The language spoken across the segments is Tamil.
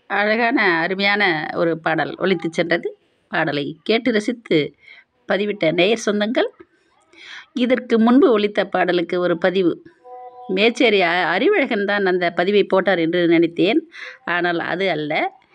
அழகான அருமையான ஒரு பாடல் ஒலித்து சென்றது பாடலை கேட்டு ரசித்து பதிவிட்ட நேயர் சொந்தங்கள் இதற்கு முன்பு ஒலித்த பாடலுக்கு ஒரு பதிவு மேச்சேரி அ அறிவழகன் தான் அந்த பதிவை போட்டார் என்று நினைத்தேன் ஆனால் அது அல்ல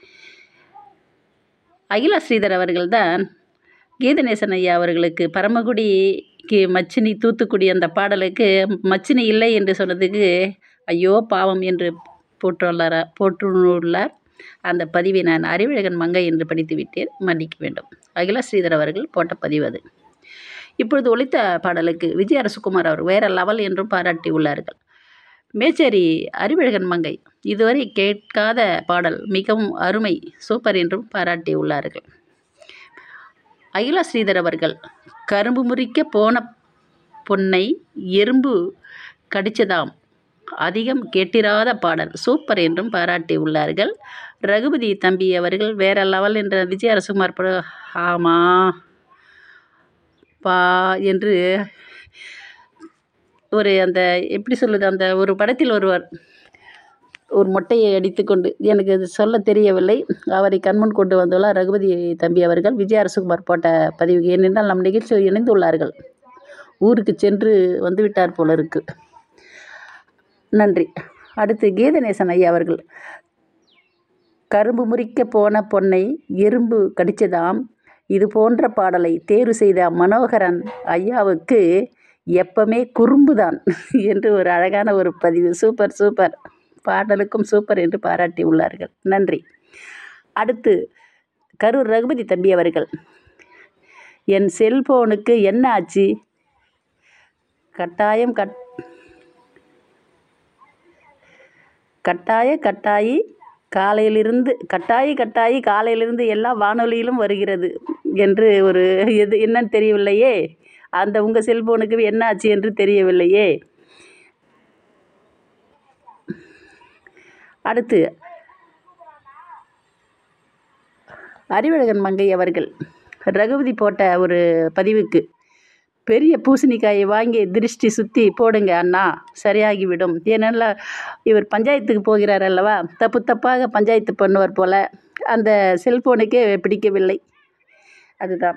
அகிலா ஸ்ரீதர் அவர்கள்தான் கீதநேசன் ஐயா அவர்களுக்கு பரமக்குடிக்கு மச்சினி தூத்துக்குடி அந்த பாடலுக்கு மச்சினி இல்லை என்று சொன்னதுக்கு ஐயோ பாவம் என்று போட்டுள்ளாரா போட்டுள்ளார் அந்த பதிவை நான் அறிவழகன் மங்கை என்று படித்து விட்டேன் மன்னிக்க வேண்டும் அகிலா ஸ்ரீதர் அவர்கள் போட்ட பதிவு அது இப்பொழுது ஒலித்த பாடலுக்கு விஜய் அரசுகுமார் அவர் வேற லெவல் என்றும் பாராட்டி உள்ளார்கள் மேச்சேரி அறிவழகன் மங்கை இதுவரை கேட்காத பாடல் மிகவும் அருமை சூப்பர் என்றும் பாராட்டி உள்ளார்கள் அகிலா ஸ்ரீதர் அவர்கள் கரும்பு முறிக்க போன பொன்னை எறும்பு கடிச்சதாம் அதிகம் கேட்டிராத பாடல் சூப்பர் என்றும் பாராட்டி உள்ளார்கள் ரகுபதி தம்பி அவர்கள் வேற லெவல் என்ற விஜய் அரசுகுமார் பட ஆமா பா என்று ஒரு அந்த எப்படி சொல்லுது அந்த ஒரு படத்தில் ஒருவர் ஒரு மொட்டையை அடித்துக்கொண்டு எனக்கு அது சொல்ல தெரியவில்லை அவரை கண்முன் கொண்டு வந்துள்ளார் ரகுபதி தம்பி அவர்கள் விஜய் அரசுகுமார் போட்ட பதிவு ஏனென்றால் நம் நிகழ்ச்சியில் இணைந்துள்ளார்கள் ஊருக்கு சென்று வந்துவிட்டார் போல இருக்கு நன்றி அடுத்து கீதநேசன் ஐயா அவர்கள் கரும்பு முறிக்க போன பொன்னை எறும்பு கடிச்சதாம் இது போன்ற பாடலை தேர்வு செய்த மனோகரன் ஐயாவுக்கு எப்பவுமே குறும்புதான் என்று ஒரு அழகான ஒரு பதிவு சூப்பர் சூப்பர் பாடலுக்கும் சூப்பர் என்று பாராட்டி உள்ளார்கள் நன்றி அடுத்து கரூர் ரகுபதி தம்பி அவர்கள் என் செல்போனுக்கு என்ன ஆச்சு கட்டாயம் கட் கட்டாய கட்டாயி காலையிலிருந்து கட்டாயி கட்டாயி காலையிலிருந்து எல்லா வானொலியிலும் வருகிறது என்று ஒரு எது என்னன்னு தெரியவில்லையே அந்த உங்கள் செல்போனுக்கு என்ன ஆச்சு என்று தெரியவில்லையே அடுத்து அறிவழகன் மங்கை அவர்கள் ரகுபதி போட்ட ஒரு பதிவுக்கு பெரிய பூசணிக்காயை வாங்கி திருஷ்டி சுற்றி போடுங்க அண்ணா சரியாகிவிடும் ஏனென்றால் இவர் பஞ்சாயத்துக்கு போகிறார் அல்லவா தப்பு தப்பாக பஞ்சாயத்து பண்ணுவார் போல் அந்த செல்ஃபோனுக்கே பிடிக்கவில்லை அதுதான்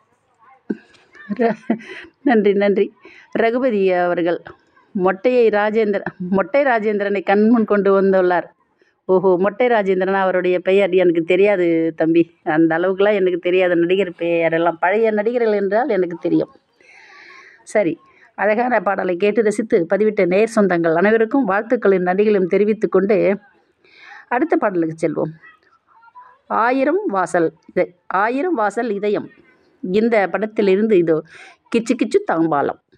நன்றி நன்றி ரகுபதி அவர்கள் மொட்டையை ராஜேந்திர மொட்டை ராஜேந்திரனை கண்முன் கொண்டு வந்துள்ளார் ஓஹோ மொட்டை ராஜேந்திரன் அவருடைய பெயர் எனக்கு தெரியாது தம்பி அந்த அளவுக்குலாம் எனக்கு தெரியாத நடிகர் பெயரெல்லாம் பழைய நடிகர்கள் என்றால் எனக்கு தெரியும் சரி அழகான பாடலை கேட்டு ரசித்து பதிவிட்ட நேர் சொந்தங்கள் அனைவருக்கும் வாழ்த்துக்களின் நடிகளும் தெரிவித்து கொண்டு அடுத்த பாடலுக்கு செல்வோம் ஆயிரம் வாசல் இதை ஆயிரம் வாசல் இதயம் இந்த படத்திலிருந்து இதோ கிச்சு கிச்சு தாம்பாலம்